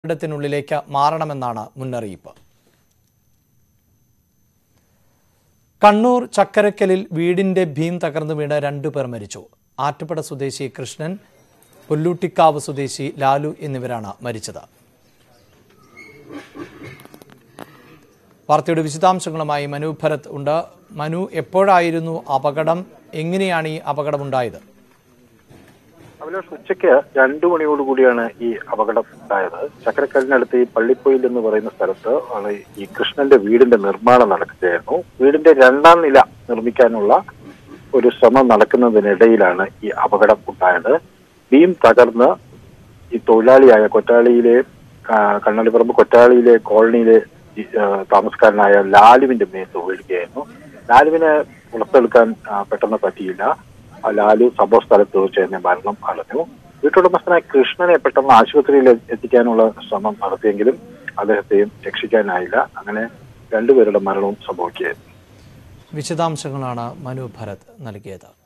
ഇടത്തിനുള്ളിലേക്ക് മാറണമെന്നാണ് മുന്നറിയിപ്പ് കണ്ണൂർ ചക്കരക്കലിൽ വീടിന്റെ ഭീം തകർന്നു വീണ് രണ്ടുപേർ മരിച്ചു ആറ്റുപട സ്വദേശി കൃഷ്ണൻ പുല്ലൂട്ടിക്കാവ് സ്വദേശി ലാലു എന്നിവരാണ് മരിച്ചത് വാർത്തയുടെ വിശദാംശങ്ങളുമായി മനു ഭരത് ഉണ്ട് മനു എപ്പോഴായിരുന്നു അപകടം എങ്ങനെയാണ് ഈ അപകടമുണ്ടായത് അഭിലാഷ് ഉച്ചയ്ക്ക് രണ്ടു മണിയോടുകൂടിയാണ് ഈ അപകടം ഉണ്ടായത് ചക്കരക്കല്ലിനടുത്ത് ഈ പള്ളിപ്പൊയിൽ എന്ന് പറയുന്ന സ്ഥലത്ത് ആണ് ഈ കൃഷ്ണന്റെ വീടിന്റെ നിർമ്മാണം നടക്കുകയായിരുന്നു വീടിന്റെ രണ്ടാം നില നിർമ്മിക്കാനുള്ള ഒരു ശ്രമം നടക്കുന്നതിനിടയിലാണ് ഈ അപകടം ഉണ്ടായത് ബീം തകർന്ന് ഈ തൊഴിലാളിയായ കൊറ്റാളിയിലെ ആ, കണ്ണാടിപ്പറമ്പ് കൊറ്റാളിയിലെ കോളനിയിലെ ഈ, ആ, താമസക്കാരനായ ലാലുവിന്റെ മേത്ത് വീഴുകയായിരുന്നു ലാലുവിനെ പുറത്തെടുക്കാൻ ആ, പെട്ടെന്ന് പറ്റിയില്ല ആ ലാലു സംഭവ സ്ഥലത്ത് വെച്ച് തന്നെ മരണം അടഞ്ഞു വീട്ടുടമസ്ഥനായ കൃഷ്ണനെ പെട്ടെന്ന് ആശുപത്രിയിൽ എത്തിക്കാനുള്ള ശ്രമം നടത്തിയെങ്കിലും അദ്ദേഹത്തെയും രക്ഷിക്കാനായില്ല അങ്ങനെ രണ്ടുപേരുടെ മരണവും സംഭവിക്കുകയായിരുന്നു വിശദാംശങ്ങളാണ് മനു ഭരത് നൽകിയത്